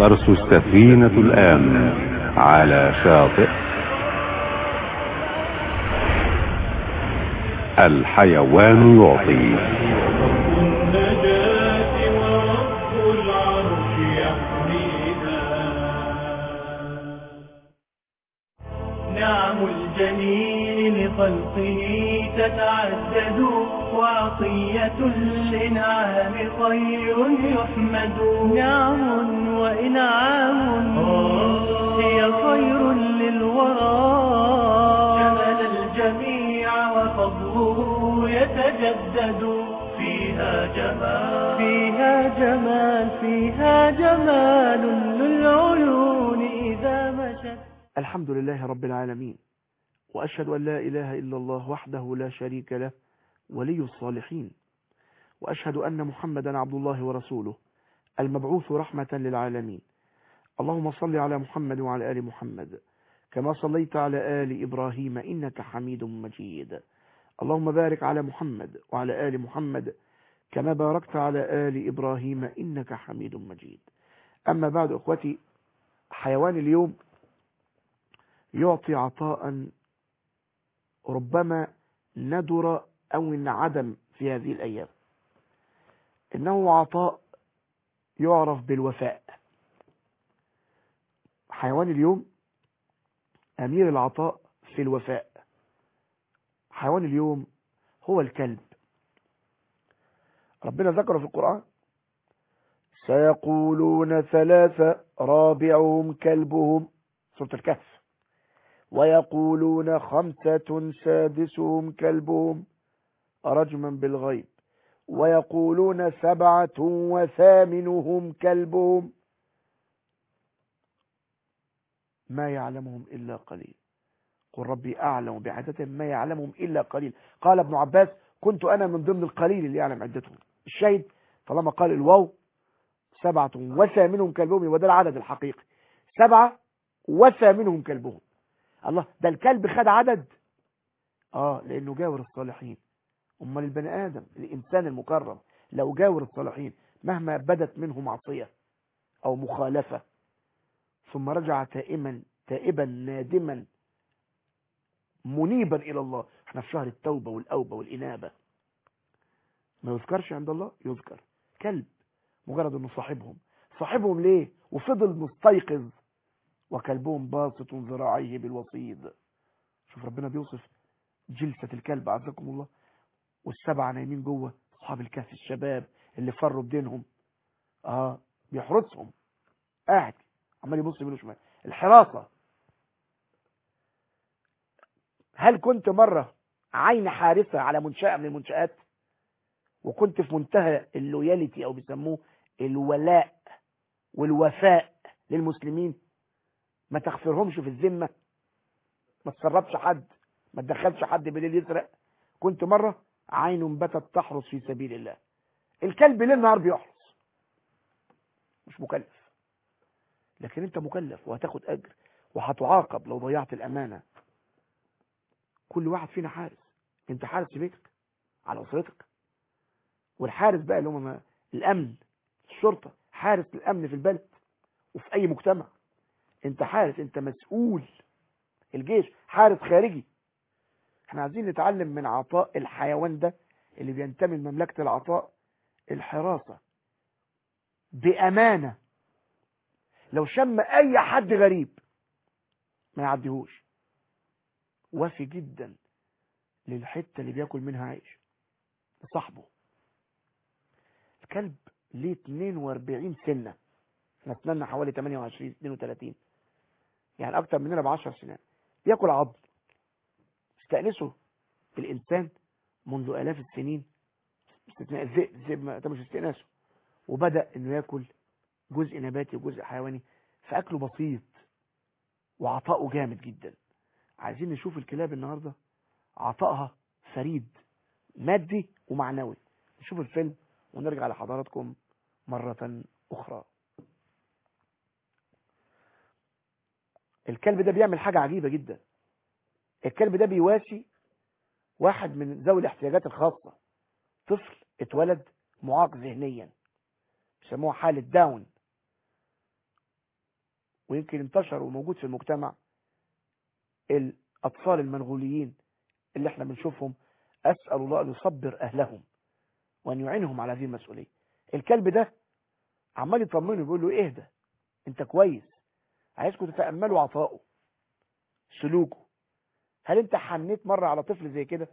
ترسو السفينة الآن على شاطئ الحيوان يعطي النجاة ورب العرش يحميها نعم الجنين لخلقه تتعدد وعطية الإنعام خير يحمد نعم وإنعام هي خير للورى شمل الجميع وفضله يتجدد فيها جمال فيها جمال فيها جمال للعيون إذا مشت الحمد لله رب العالمين وأشهد أن لا إله إلا الله وحده لا شريك له ولي الصالحين وأشهد أن محمدا عبد الله ورسوله المبعوث رحمة للعالمين اللهم صل على محمد وعلى آل محمد كما صليت على آل إبراهيم إنك حميد مجيد اللهم بارك على محمد وعلى آل محمد كما باركت على آل إبراهيم إنك حميد مجيد أما بعد أخوتي حيوان اليوم يعطي عطاء ربما ندر أو انعدم في هذه الأيام إنه عطاء يعرف بالوفاء حيوان اليوم أمير العطاء في الوفاء حيوان اليوم هو الكلب ربنا ذكر في القرآن سيقولون ثلاثة رابعهم كلبهم سورة الكهف ويقولون خمسة سادسهم كلبهم رجما بالغيب ويقولون سبعة وثامنهم كلبهم ما يعلمهم إلا قليل قل ربي أعلم بعدتهم ما يعلمهم إلا قليل قال ابن عباس كنت أنا من ضمن القليل اللي يعلم عدتهم الشاهد طالما قال الواو سبعة وثامنهم كلبهم وده العدد الحقيقي سبعة وثامنهم كلبهم الله ده الكلب خد عدد اه لانه جاور الصالحين امال البني ادم الانسان المكرم لو جاور الصالحين مهما بدت منه معصية او مخالفة ثم رجع تائما تائبا نادما منيبا الى الله احنا في شهر التوبة والاوبة والانابة ما يذكرش عند الله يذكر كلب مجرد انه صاحبهم صاحبهم ليه وفضل مستيقظ وكلبهم باسط ذراعيه بالوصيد شوف ربنا بيوصف جلسة الكلب عزكم الله والسبعة نايمين جوه اصحاب الكهف الشباب اللي فروا بدينهم اه بيحرسهم قاعد عمال يبص يمين وشمال الحراسة هل كنت مرة عين حارسة على منشأة من المنشآت وكنت في منتهى اللوياليتي او بيسموه الولاء والوفاء للمسلمين ما تغفرهمش في الذمة ما تسربش حد ما تدخلش حد بالليل يسرق كنت مرة عين بتت تحرس في سبيل الله الكلب ليل نهار بيحرس مش مكلف لكن انت مكلف وهتاخد اجر وهتعاقب لو ضيعت الامانة كل واحد فينا حارس انت حارس في بيتك على اسرتك والحارس بقى اللي هم الامن الشرطة حارس الامن في البلد وفي اي مجتمع انت حارس انت مسؤول الجيش حارس خارجي احنا عايزين نتعلم من عطاء الحيوان ده اللي بينتمي لمملكة العطاء الحراسة بأمانة لو شم اي حد غريب ما يعديهوش وافي جدا للحتة اللي بياكل منها عيش لصاحبه الكلب ليه 42 سنة احنا اسناننا حوالي 28 32 يعني اكتر مننا ب 10 سنين بياكل عظم استأنسه الانسان منذ الاف السنين استثناء الذئب الذئب ما تمش استئناسه وبدأ انه ياكل جزء نباتي وجزء حيواني فاكله بسيط وعطاؤه جامد جدا عايزين نشوف الكلاب النهاردة عطائها فريد مادي ومعنوي نشوف الفيلم ونرجع لحضراتكم مرة أخرى الكلب ده بيعمل حاجة عجيبة جدا الكلب ده بيواسي واحد من ذوي الاحتياجات الخاصة طفل اتولد معاق ذهنيا بيسموها حالة داون ويمكن انتشر وموجود في المجتمع الأطفال المنغوليين اللي احنا بنشوفهم أسأل الله أن يصبر أهلهم وأن يعينهم على هذه المسؤولية الكلب ده عمال يطمنه بيقول له اهدى انت كويس عايزكم تتأملوا عطائه سلوكه هل انت حنيت مرة على طفل زي كده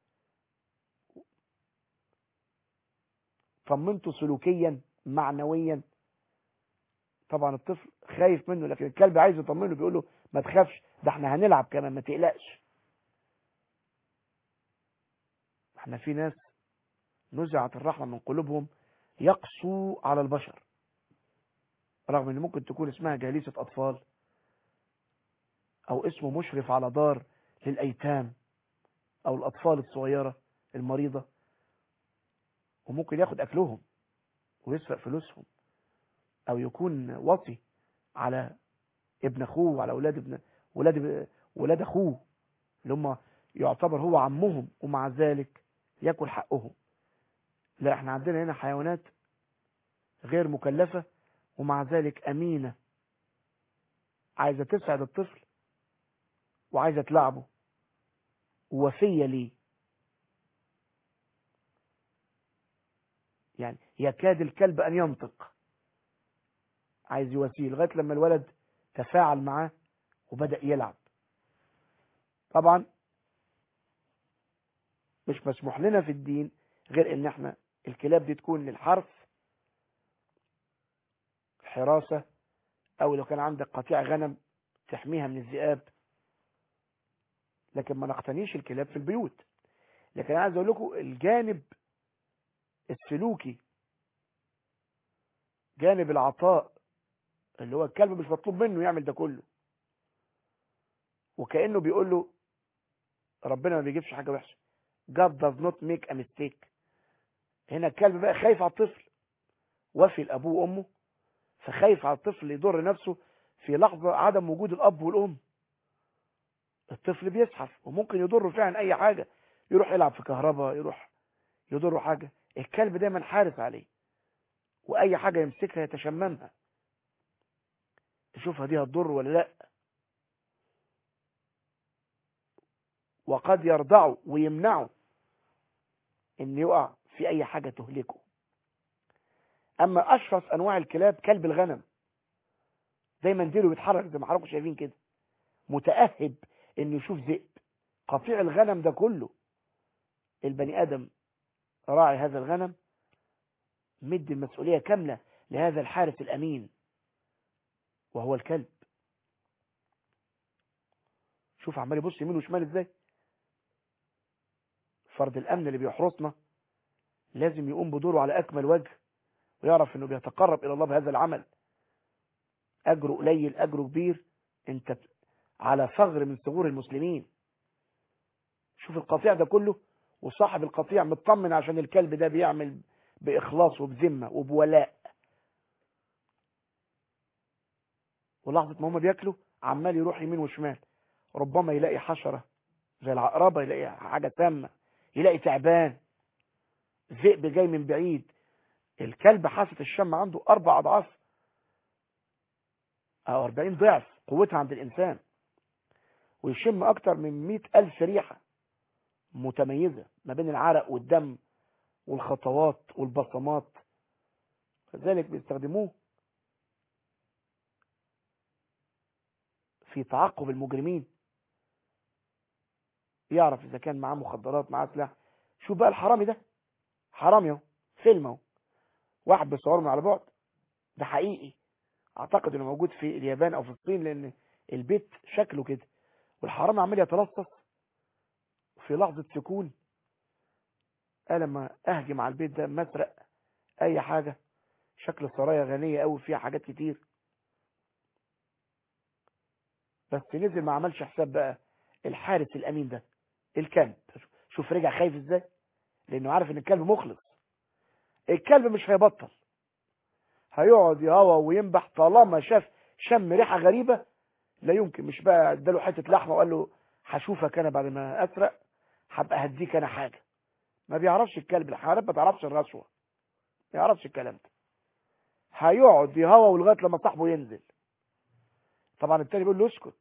طمنته سلوكيا معنويا طبعا الطفل خايف منه لكن الكلب عايز يطمنه بيقول له ما تخافش ده احنا هنلعب كمان ما تقلقش احنا في ناس نزعت الرحمة من قلوبهم يقسو على البشر رغم ان ممكن تكون اسمها جالسة اطفال او اسمه مشرف على دار للايتام او الاطفال الصغيرة المريضة وممكن ياخد اكلهم ويسرق فلوسهم او يكون وصي على ابن اخوه وعلى اولاد ابن ولاد ولاد اخوه اللي هم يعتبر هو عمهم ومع ذلك ياكل حقهم لا احنا عندنا هنا حيوانات غير مكلفة ومع ذلك امينة عايزة تسعد الطفل وعايزة تلعبه ووفية ليه يعني يكاد الكلب ان ينطق عايز يواسيه لغايه لما الولد تفاعل معاه وبدأ يلعب طبعا مش مسموح لنا في الدين غير ان احنا الكلاب دي تكون للحرث حراسة او لو كان عندك قطيع غنم تحميها من الذئاب لكن ما نقتنيش الكلاب في البيوت لكن انا عايز اقول لكم الجانب السلوكي جانب العطاء اللي هو الكلب مش مطلوب منه يعمل ده كله وكأنه بيقول له ربنا ما بيجيبش حاجة وحشة God does not make a mistake هنا الكلب بقى خايف على الطفل وفي لأبوه وأمه فخايف على الطفل يضر نفسه في لحظة عدم وجود الأب والأم الطفل بيزحف وممكن يضره فعلا أي حاجة يروح يلعب في كهرباء يروح يضره حاجة الكلب دايما حارس عليه وأي حاجة يمسكها يتشممها تشوفها دي هتضر ولا لا وقد يرضعه ويمنعه ان يقع في اي حاجة تهلكه اما اشرس انواع الكلاب كلب الغنم دايما ديله بيتحرك زي ما حضراتكم شايفين كده متأهب انه يشوف ذئب قطيع الغنم ده كله البني ادم راعي هذا الغنم مد المسؤولية كاملة لهذا الحارس الامين وهو الكلب شوف عمال يبص يمين وشمال ازاي فرد الامن اللي بيحرسنا لازم يقوم بدوره على اكمل وجه ويعرف انه بيتقرب الى الله بهذا العمل اجره قليل اجره كبير انت على ثغر من ثغور المسلمين شوف القطيع ده كله وصاحب القطيع مطمن عشان الكلب ده بيعمل باخلاص وبذمه وبولاء ولحظه ما هم بياكلوا عمال يروح يمين وشمال ربما يلاقي حشره زي العقربه يلاقي حاجه سامه يلاقي تعبان ذئب جاي من بعيد الكلب حاسة الشم عنده أربع أضعاف أو أربعين ضعف قوتها عند الإنسان ويشم أكتر من مئة ألف ريحة متميزة ما بين العرق والدم والخطوات والبصمات فذلك بيستخدموه في تعقب المجرمين يعرف إذا كان معاه مخدرات معاه سلاح شو بقى الحرامي ده حرامي اهو فيلم اهو واحد بيصوره من على بعد ده حقيقي اعتقد انه موجود في اليابان او في الصين لان البيت شكله كده والحرامي عمال يتلصص في لحظة سكون قال لما اهجم على البيت ده مسرق اي حاجة شكل سرايا غنية قوي فيها حاجات كتير بس نزل ما عملش حساب بقى الحارس الامين ده الكلب شوف رجع خايف ازاي لانه عارف ان الكلب مخلص الكلب مش هيبطل هيقعد يهوى وينبح طالما شاف شم ريحه غريبه لا يمكن مش بقى اداله حته لحمه وقال له هشوفك انا بعد ما اسرق هبقى هديك انا حاجه ما بيعرفش الكلب الحيوانات ما تعرفش الرشوه ما يعرفش الكلام ده هيقعد يهوى لغايه لما صاحبه ينزل طبعا التاني بيقول له اسكت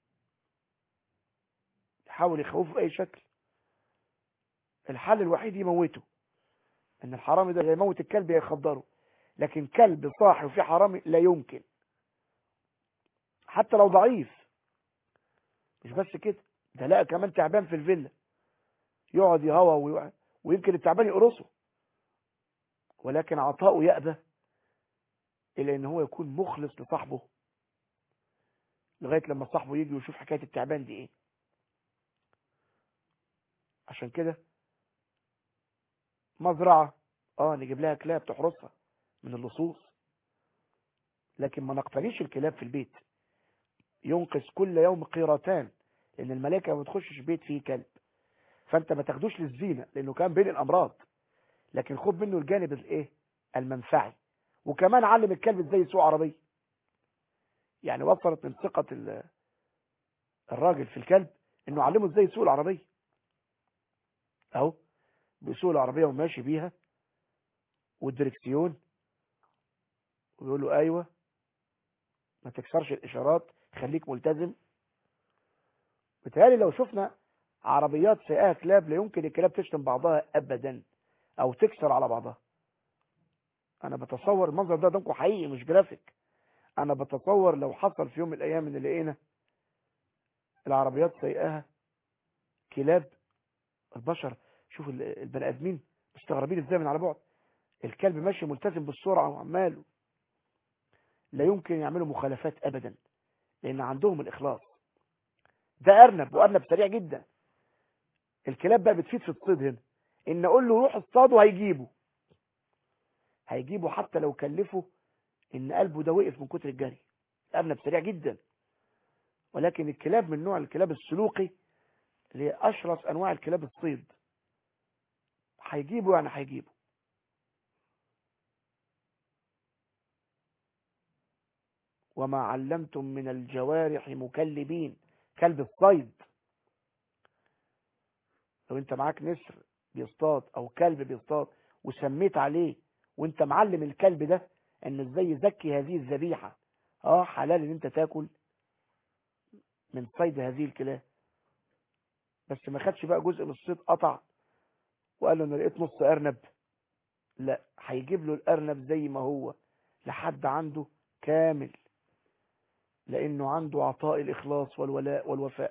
يحاول يخوفه بأي شكل الحل الوحيد يموته ان الحرامي ده يموت الكلب يخدره لكن كلب صاحي وفي حرامي لا يمكن حتى لو ضعيف مش بس كده ده لقى كمان تعبان في الفيلا يقعد يهوى ويقعد ويمكن التعبان يقرصه ولكن عطاؤه يأبى إلا إن هو يكون مخلص لصاحبه لغاية لما صاحبه يجي ويشوف حكاية التعبان دي إيه عشان كده مزرعة اه نجيب لها كلاب تحرسها من اللصوص لكن ما نقتنيش الكلاب في البيت ينقذ كل يوم قيرتان لان الملائكه ما بتخشش بيت فيه كلب فانت ما تاخدوش للزينه لانه كان بين الامراض لكن خد منه الجانب الايه المنفعي وكمان علم الكلب ازاي يسوق عربيه يعني وصلت من ثقه ال- الراجل في الكلب انه علمه ازاي يسوق العربيه اهو بيسوق العربيه وماشي بيها والدركسيون ويقول له ايوه ما تكسرش الاشارات خليك ملتزم بتهيألي لو شفنا عربيات سائقها كلاب لا يمكن الكلاب تشتم بعضها ابدا او تكسر على بعضها انا بتصور المنظر ده دمكم حقيقي مش جرافيك انا بتصور لو حصل في يوم من الايام ان لقينا العربيات سايقاها كلاب البشر شوف ال- البني ادمين مستغربين ازاي من على بعد الكلب ماشي ملتزم بالسرعه وعماله لا يمكن يعملوا مخالفات ابدا لان عندهم الاخلاص ده ارنب وارنب سريع جدا الكلاب بقى بتفيد في الصيد هنا ان اقول له روح اصطاد وهيجيبه هيجيبه حتى لو كلفه ان قلبه ده وقف من كتر الجري الارنب سريع جدا ولكن الكلاب من نوع الكلاب السلوقي اللي هي اشرس انواع الكلاب الصيد هيجيبه يعني هيجيبه وما علمتم من الجوارح مكلبين كلب الصيد لو انت معاك نسر بيصطاد او كلب بيصطاد وسميت عليه وانت معلم الكلب ده ان ازاي يزكي هذه الذبيحة اه حلال ان انت تاكل من صيد هذه الكلاب بس ما خدش بقى جزء من الصيد قطع وقال له انا لقيت نص ارنب لا هيجيب له الارنب زي ما هو لحد عنده كامل لانه عنده عطاء الاخلاص والولاء والوفاء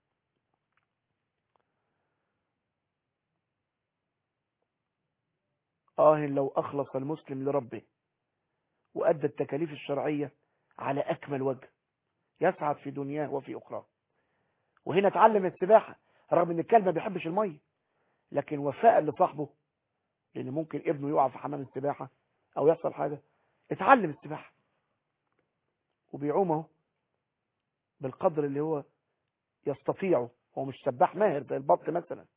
آه لو أخلص المسلم لربه وأدى التكاليف الشرعية على أكمل وجه يسعد في دنياه وفي أخراه وهنا اتعلم السباحة رغم ان الكلب ما بيحبش المية لكن وفاء لصاحبه لان ممكن ابنه يقع في حمام السباحة او يحصل حاجة اتعلم السباحة وبيعوم اهو بالقدر اللي هو يستطيعه هو مش سباح ماهر زي البط مثلا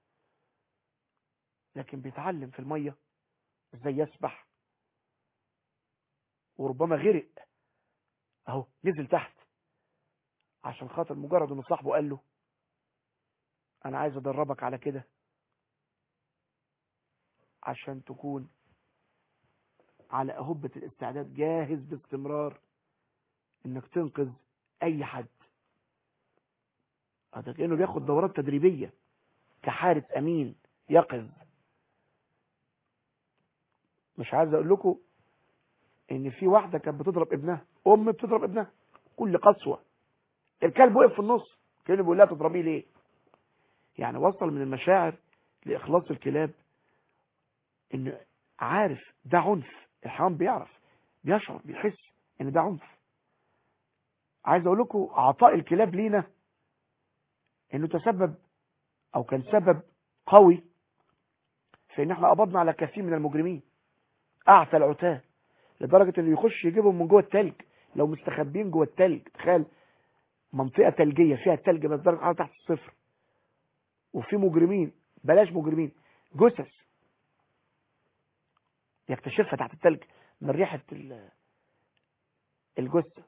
لكن بيتعلم في المية ازاي يسبح وربما غرق اهو نزل تحت عشان خاطر مجرد ان صاحبه قال له انا عايز ادربك على كده عشان تكون على أهبة الاستعداد جاهز باستمرار انك تنقذ اي حد هذا كأنه بياخد دورات تدريبية كحارس امين يقظ مش عايز اقول لكم ان في واحدة كانت بتضرب ابنها ام بتضرب ابنها كل قسوة الكلب وقف في النص كأنه بيقول لها تضربيه ليه يعني وصل من المشاعر لإخلاص الكلاب إن عارف ده عنف الحيوان بيعرف بيشعر بيحس إن ده عنف عايز أقول لكم عطاء الكلاب لينا إنه تسبب أو كان سبب قوي في إن إحنا قبضنا على كثير من المجرمين أعتى العتاه لدرجة إنه يخش يجيبهم من جوه التلج لو مستخبين جوه التلج تخيل منطقة تلجية فيها التلج بس درجة حرارة تحت الصفر وفي مجرمين بلاش مجرمين جثث يكتشفها تحت التلج من ريحة الجثة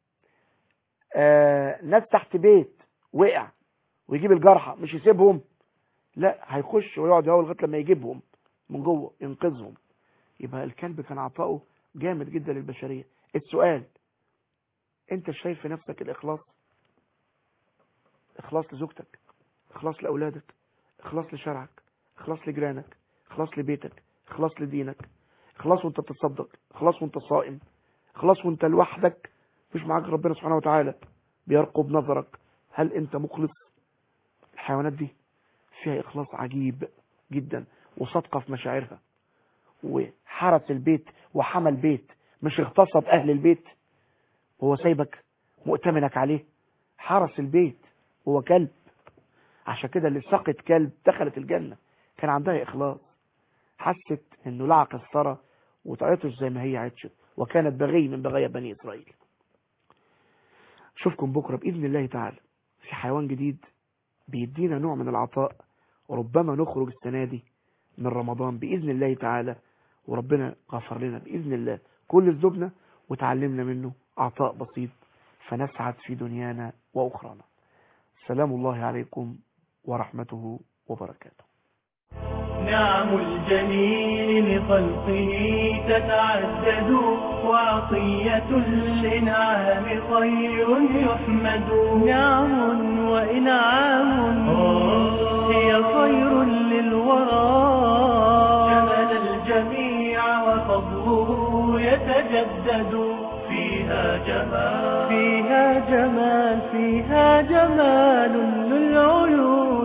آه ناس تحت بيت وقع ويجيب الجرحى مش يسيبهم لا هيخش ويقعد يهول لغايه لما يجيبهم من جوه ينقذهم يبقى الكلب كان عطاؤه جامد جدا للبشريه السؤال انت شايف في نفسك الاخلاص اخلاص لزوجتك اخلاص لاولادك اخلاص لشرعك اخلاص لجيرانك اخلاص لبيتك اخلاص لدينك اخلاص وانت بتتصدق اخلاص وانت صائم اخلاص وانت لوحدك مش معاك ربنا سبحانه وتعالى بيرقب نظرك هل انت مخلص الحيوانات دي فيها اخلاص عجيب جدا وصادقه في مشاعرها وحرس البيت وحمى البيت مش اغتصب اهل البيت وهو سايبك مؤتمنك عليه حرس البيت هو كلب عشان كده اللي سقط كلب دخلت الجنة كان عندها إخلاص حست انه لعق الثرى وتعيطش زي ما هي عطشت وكانت بغي من بغايا بني إسرائيل اشوفكم بكرة بإذن الله تعالى في حيوان جديد بيدينا نوع من العطاء وربما نخرج السنة دي من رمضان بإذن الله تعالى وربنا غفر لنا بإذن الله كل ذنوبنا وتعلمنا منه عطاء بسيط فنسعد في دنيانا وأخرانا سلام الله عليكم ورحمته وبركاته نعم الجليل لخلقه تتعدد وعطية الإنعام خير يحمد نعم وإنعام هي خير للورى شمل الجميع وفضله يتجدد فيها جمال فيها جمال فيها جمال للعيون